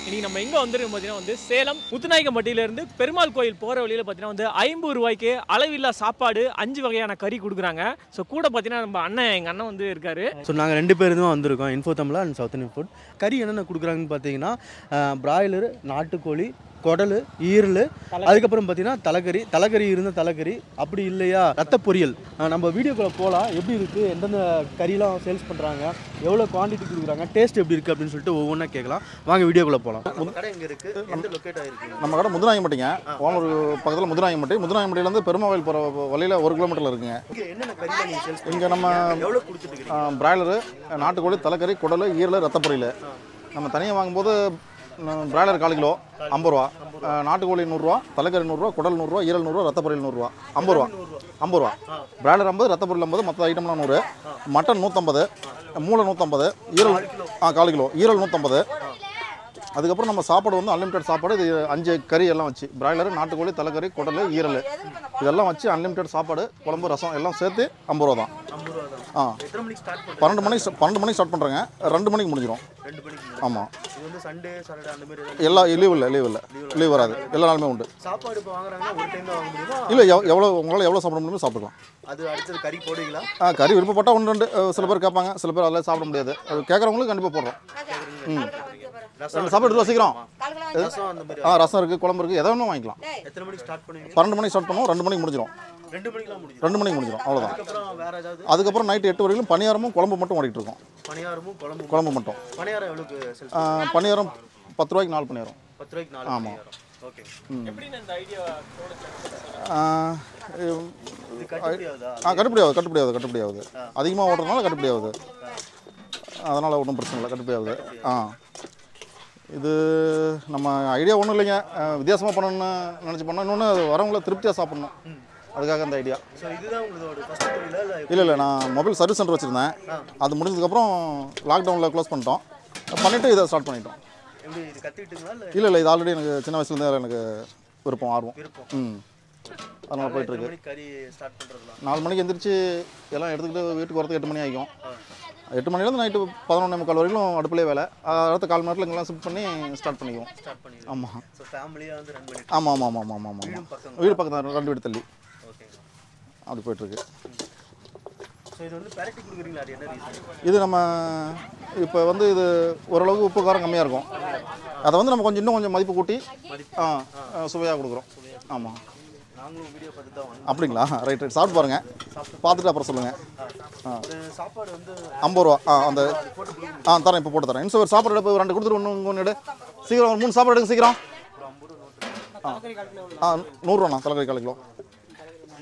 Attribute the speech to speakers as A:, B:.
A: இன்னைக்கு நம்ம எங்கே வந்திருக்கோம் பார்த்தீங்கன்னா வந்து சேலம் முத்துநாயக்கம்பட்டியிலேருந்து பெருமாள் கோயில் போகிற வழியில் பார்த்தீங்கன்னா வந்து ஐம்பது ரூபாய்க்கு அளவில்லா சாப்பாடு அஞ்சு வகையான கறி கொடுக்குறாங்க ஸோ கூட பார்த்தீங்கன்னா நம்ம அண்ணன் எங்கள் அண்ணன் வந்து இருக்காரு
B: ஸோ நாங்கள் ரெண்டு பேரும் தான் வந்திருக்கோம் இன்ஃபோ தமிழா அண்ட் சவுத் இந்தியன் ஃபுட் கறி என்னென்ன கொடுக்குறாங்கன்னு பார்த்தீங்கன்னா பிராய்லர் நாட்டுக்கோழி குடல் ஈரல் அதுக்கப்புறம் பார்த்தீங்கன்னா தலைக்கறி தலைக்கறி இருந்த தலைக்கறி அப்படி இல்லையா ரத்த பொரியல் அஹ் நம்ம வீடியோக்குள்ளே போகலாம் எப்படி இருக்குது எந்தெந்த கறிலாம் சேல்ஸ் பண்ணுறாங்க எவ்வளோ குவான்டிட்டி கொடுக்குறாங்க டேஸ்ட் எப்படி இருக்குது அப்படின்னு சொல்லிட்டு ஒவ்வொன்றா கேட்கலாம் வாங்க வீடியோக்குள்ளே போகலாம் கடை எங்கே இருக்குது எந்த லொக்கேட் ஆகிருக்கு
C: நம்ம கடை முதுநாயம்பட்டிங்க ஓமலூர் பக்கத்தில் முதுநாயம்பட்டி முதுநாயம்பட்டியிலேருந்து பெருமாவில் போகிற வழியில் ஒரு கிலோமீட்டரில் இருக்குங்க
B: இங்கே என்னென்ன கறிலாம் நீங்கள் சேல்ஸ்
C: இங்கே நம்ம
B: எவ்வளோ கொடுத்துட்டு
C: பிராய்லரு நாட்டுக்கோழி தலைக்கறி குடல் ஈரல் ரத்த பொரியல் நம்ம தனியாக வாங்கும்போது பிராய்லர் கால் கிலோ ஐம்பது ரூபா அஹ், நாட்டுக்கோழி நூறுரூவா தலைக்கறி நூறுரூவா குடல் நூறுரூவா ஈரல் நூறுரூவா ரத்த பொரியல் நூறுரூவா ஐம்பது ரூபா ஐம்பது ரூபா பிராய்லர் ஐம்பது ரத்த பொரியல் ஐம்பது மற்ற ஐட்டம்லாம் நூறு மட்டன் நூற்றம்பது மூளை நூற்றம்பது ஈரல் ஆ கால் கிலோ ஈரல் நூற்றம்பது அதுக்கப்புறம் நம்ம சாப்பாடு வந்து அன்லிமிட்டட் சாப்பாடு இது அஞ்சு கறி எல்லாம் வச்சு பிராய்லர் நாட்டுக்கோழி தலைக்கறி குடல் ஈரல் இதெல்லாம் வச்சு அன்லிமிட்டட் சாப்பாடு குழம்பு ரசம் எல்லாம் சேர்த்து ஐம்பது ரூபா தான்
B: ஐம்பது ரூபா தான்
C: ஆ
B: எத்தனை மணிக்கு ஸ்டார்ட் பண்ணுறோம்
C: பன்னெண்டு மணிக்கு ஸ்ட- பன்னெண்டு மணிக்கு ஸ்டார்ட் பண்ணுறேங்க ரெண்டு மணிக்கு முடிஞ்சிடும்
B: ரெண்டு மணிக்கு
C: ஆமாம்
B: இது வந்து சண்டே சாட்டர்டே அந்த மாதிரி ஏதாவது
C: எல்லா லீவ் இல்லை லீவ் இல்லை லீவ் வராது எல்லா நாளுமே உண்டு
B: சாப்பாடு இப்போ வாங்குறாங்கன்னா ஒரு டைம் தான் வாங்க முடியுமா
C: இல்லை எவ் எவ்வளோ உங்களால் எவ்வளோ சாப்பிட முடியுமோ சாப்பிட்டுக்கலாம்
B: அது அடுத்தது கறி போடுவீங்களா
C: ஆ கறி விருப்பப்பட்டால் ஒன்று ரெண்டு அஹ், சில பேர் கேட்பாங்க சில பேர் அதெல்லாம் சாப்பிட முடியாது அது கேட்குறவங்களுக்கு கண்டிப்பாக போடுறோம் ம் ரெண்டு சாப்பாடு எடுத்து சீக்கிரம்
B: ரசம் அந்த மாதிரி
C: ஆ ரசம் இருக்குது குழம்பு இருக்குது எதை வேணும் வாங்கிக்கலாம்
B: எத்தனை மணிக்கு ஸ்டார்ட் பண்ணுவீங்க
C: பன்னெண்டு மணிக்கு ஸ்டார்ட் பண்ணுவோம் ரெண்டு மணிக்கு முடிஞ்சிடும்
B: ரெண்டு மணிக்கெல்லாம் முடியும்
C: ரெண்டு மணிக்கு முடிஞ்சிடும் அவ்வளோதான்
B: அதுக்கப்புறம் வேற ஏதாவது
C: அதுக்கப்புறம் நைட்டு எட்டு வரைக்கும் பணியாரமும் குழம்பு மட்டும் ஓடிட்டு இருக்கோம்
B: பணியாரமும் குழம்பு
C: குழம்பு மட்டும்
B: பணியாரம் எவ்வளோக்கு சேல்ஸ்
C: ஆ, பணியாரம் பத்து ரூபாய்க்கு நாலு பணியாரம்
B: பத்து ரூபாய்க்கு நாலு
C: ஆமா.
B: பணியாரம் ஓகே
A: எப்படின்னு இந்த ஐடியா
C: ஆ,
B: இது கட்டுப்படி ஆகுதா
C: ஆ கட்டுப்படி ஆகுது கட்டுப்படி ஆகுது கட்டுப்படி ஆகுது அதிகமாக ஓடுறதுனால கட்டுப்படி ஆகுது அதனால் ஒன்றும் பிரச்சனை இல்லை கட்டுப்படி ஆகுது ஆ இது நம்ம ஐடியா ஒன்றும் இல்லைங்க வித்தியாசமாக பண்ணணும்னு நினச்சி பண்ணோம் இன்னொன்று அது வரவங்கள திருப்தியாக சாப்பிட்ணும் அதுக்காக அந்த ஐடியா
B: ஸோ இதுதான் உங்களோட ஃபர்ஸ்ட் தொழிலா இல்லை
C: இல்லை இல்லை நான் மொபைல் சர்வீஸ் சென்டர் வச்சுருந்தேன் அது முடிஞ்சதுக்கப்புறம் லாக்டவுனில் க்ளோஸ் பண்ணிட்டோம் பண்ணிவிட்டு இதை ஸ்டார்ட் பண்ணிட்டோம்
B: எப்படி இது கற்றுக்கிட்டுங்களா இல்லை
C: இல்லை இல்லை இது ஆல்ரெடி எனக்கு சின்ன வயசுலேருந்தே எனக்கு விருப்பம் ஆர்வம்
B: விருப்பம்
C: ம் அதனால் போயிட்டுருக்கு
B: எத்தனை மணிக்கு கறி ஸ்டார்ட் பண்ணுறதுலாம்
C: நாலு மணிக்கு எந்திரிச்சு எல்லாம் எடுத்துக்கிட்டு வீட்டுக்கு வரதுக்கு எட்டு மணி ஆகும் எட்டு மணிலேருந்து நைட்டு பதினொன்றே முக்கால் வரைக்கும் அடுப்புலேயே வேலை அஹ் அடுத்த கால் மணி நேரத்தில் இங்கெல்லாம் ஷிஃப்ட் பண்ணி ஸ்டார்ட் பண்ணிக்குவோம்
B: ஸ்டார்ட் பண்ணிடுவோம்
C: ஆமாம்
B: ஸோ ஃபேமிலியாக வந்து ரன் பண்ணிட்டு
C: ஆமாம் ஆமாம் ஆமாம் ஆமாம் ஆமாம் ஆமாம்
B: பக்கம்
C: வீடு பக்கத்தில் ரெண்டு வீடு தள்ளி
B: ஓகே
C: அப்படி போயிட்டுருக்கு
B: ஸோ இது வந்து பெரட்டி கொடுக்குறீங்களா அது என்ன ரீசன்
C: இது நம்ம இப்போ வந்து இது ஓரளவுக்கு உப்பு காரம் கம்மியாக இருக்கும் அதை வந்து நம்ம கொஞ்சம் இன்னும் கொஞ்சம் மதிப்பு கூட்டி ஆ சுவையாக கொடுக்குறோம் ஆமாம்
B: நாங்களும் வீடியோ பார்த்து தான் வந்தோம்
C: அப்படிங்களா ரைட் ரைட் சாப்பிட்டு பாருங்கள் பார்த்துட்டு அப்புறம் சொல்லுங்கள் ஆ
B: இந்த சாப்பாடு வந்து
C: ஐம்பது ரூபா ஆ அந்த ஆ தரேன் இப்போ போட்டு தரேன் இன்னும் ஒரு சாப்பாடு எடுப்பு ரெண்டு கொடுத்துட்டு ஒன்று ஒன்று எடு சீக்கிரம் ஒரு மூணு சாப்பாடு எடுங்க சீக்கிரம் ஆ ஆ நூறுரூவாண்ணா தலைக்கறி கால் கிலோ